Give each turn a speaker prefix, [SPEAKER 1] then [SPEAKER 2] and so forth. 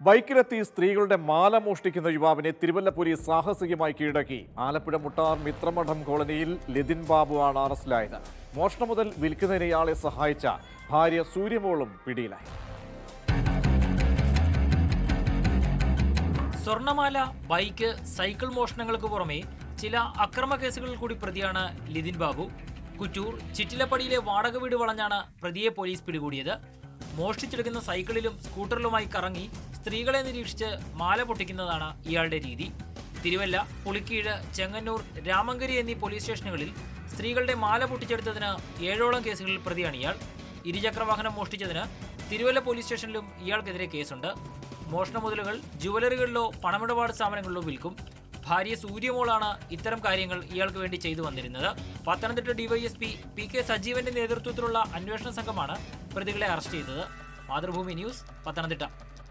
[SPEAKER 1] ബൈക്കിലെത്തി സ്ത്രീകളുടെ മാല മോഷ്ടിക്കുന്ന യുവാവിനെ തിരുവല്ല പോലീസ് സാഹസികമായി കീഴടക്കി ആലപ്പുഴ മുട്ടാർ മിത്രമഠം കോളനിയിൽ ലിതിൻ ബാബുവാണ് അറസ്റ്റിലായത് മോഷണം മുതൽ വിൽക്കുന്നതിന് ഇയാളെ സഹായിച്ച ഭാര്യ സൂര്യമോളും പിടിയിലായി
[SPEAKER 2] സ്വർണമാല ബൈക്ക് സൈക്കിൾ മോഷണങ്ങൾക്ക് പുറമെ ചില അക്രമ കേസുകളിൽ കൂടി പ്രതിയാണ് ലിതിൻ ബാബു കുറ്റൂർ ചിറ്റിലപ്പടിയിലെ വാടക വീട് വളഞ്ഞാണ് പ്രതിയെ പോലീസ് പിടികൂടിയത് മോഷ്ടിച്ചെടുക്കുന്ന സൈക്കിളിലും സ്കൂട്ടറിലുമായി കറങ്ങി സ്ത്രീകളെ നിരീക്ഷിച്ച് മാല പൊട്ടിക്കുന്നതാണ് ഇയാളുടെ രീതി തിരുവല്ല പുളിക്കീഴ് ചെങ്ങന്നൂർ രാമങ്കരി എന്നീ പോലീസ് സ്റ്റേഷനുകളിൽ സ്ത്രീകളുടെ മാല പൊട്ടിച്ചെടുത്തതിന് ഏഴോളം കേസുകളിൽ പ്രതിയാണ് ഇയാൾ ഇരുചക്രവാഹനം മോഷ്ടിച്ചതിന് തിരുവല്ല പോലീസ് സ്റ്റേഷനിലും ഇയാൾക്കെതിരെ കേസുണ്ട് മോഷണ മുതലുകൾ ജുവലറികളിലോ പണമിടപാട് സ്ഥാപനങ്ങളിലോ വിൽക്കും ഭാര്യ സൂര്യമോളാണ് ഇത്തരം കാര്യങ്ങൾ ഇയാൾക്ക് വേണ്ടി ചെയ്തു വന്നിരുന്നത് പത്തനംതിട്ട ഡിവൈഎസ്പി പി കെ സജീവന്റെ നേതൃത്വത്തിലുള്ള അന്വേഷണ സംഘമാണ് പ്രതികളെ അറസ്റ്റ് ചെയ്തത് മാതൃഭൂമി ന്യൂസ് പത്തനംതിട്ട